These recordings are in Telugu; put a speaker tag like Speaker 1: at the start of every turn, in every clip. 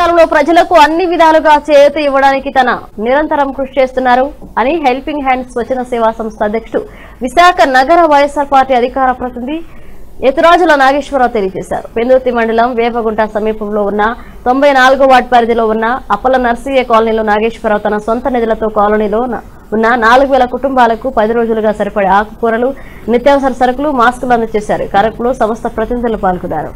Speaker 1: కష్టకాలంలో ప్రజలకు అన్ని విధాలుగా చేయూత ఇవ్వడానికి తన నిరంతరం కృషి చేస్తున్నారు అని హెల్పింగ్ హ్యాండ్స్ స్వచ్ఛంద సేవా సంస్థ అధ్యక్షుడు విశాఖ నగర వైఎస్ఆర్ పార్టీ అధికార ప్రతినిధి ఎతురాజుల నాగేశ్వరరావు తెలియజేశారు పెందుర్తి మండలం వేపగుంట సమీపంలో ఉన్న తొంభై నాలుగో వార్డు పరిధిలో ఉన్న అప్పల నర్సయ్య కాలనీలో నాగేశ్వరరావు తన సొంత నిధులతో కాలనీలో ఉన్న- ఉన్న నాలుగు వేల కుటుంబాలకు పది రోజులుగా సరిపడే ఆకుకూరలు నిత్యావసర సరుకులు మాస్కులు అందజేశారు ఈ కార్యక్రమంలో సంస్థ ప్రతినిధులు పాల్గొన్నారు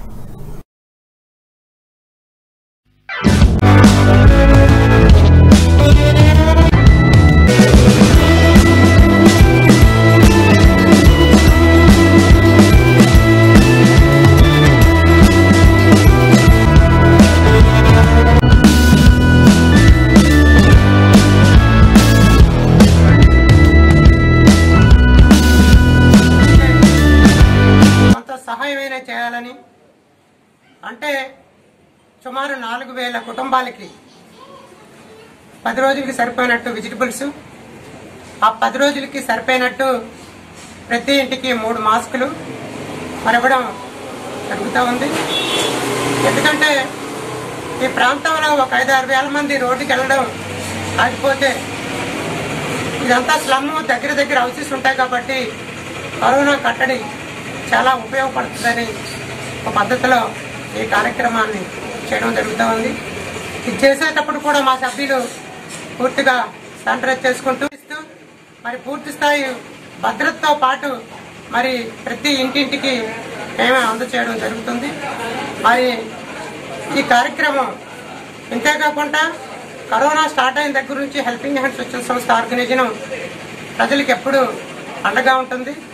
Speaker 2: కొంత సహాయమైనా చేయాలని అంటే సుమారు నాలుగు వేల కుటుంబాలకి పది రోజులకి సరిపోయినట్టు వెజిటబుల్స్ ఆ పది రోజులకి సరిపోయినట్టు ప్రతి ఇంటికి మూడు మాస్కులు మరివ్వడం జరుగుతూ ఉంది ఎందుకంటే ఈ ప్రాంతంలో ఒక ఐదారు వేల మంది రోడ్డుకి వెళ్ళడం ఆగిపోతే ఇదంతా స్లమ్ దగ్గర దగ్గర హౌసెస్ ఉంటాయి కాబట్టి కరోనా కట్టడి చాలా ఉపయోగపడుతుందని ఒక పద్ధతిలో ఈ కార్యక్రమాన్ని చేయడం జరుగుతూ ఉంది ఇది చేసేటప్పుడు కూడా మా సభ్యులు పూర్తిగా శానిటైజ్ చేసుకుంటూ ఇస్తూ మరి పూర్తి స్థాయి భద్రతతో పాటు మరి ప్రతి ఇంటింటికి మేమే అందచేయడం జరుగుతుంది మరి ఈ కార్యక్రమం ఇంతేకాకుండా కరోనా స్టార్ట్ అయిన దగ్గర నుంచి హెల్పింగ్ హ్యాండ్స్ వచ్చిన సంస్థ ఆర్గనైజేషన్ ప్రజలకు ఎప్పుడు అండగా ఉంటుంది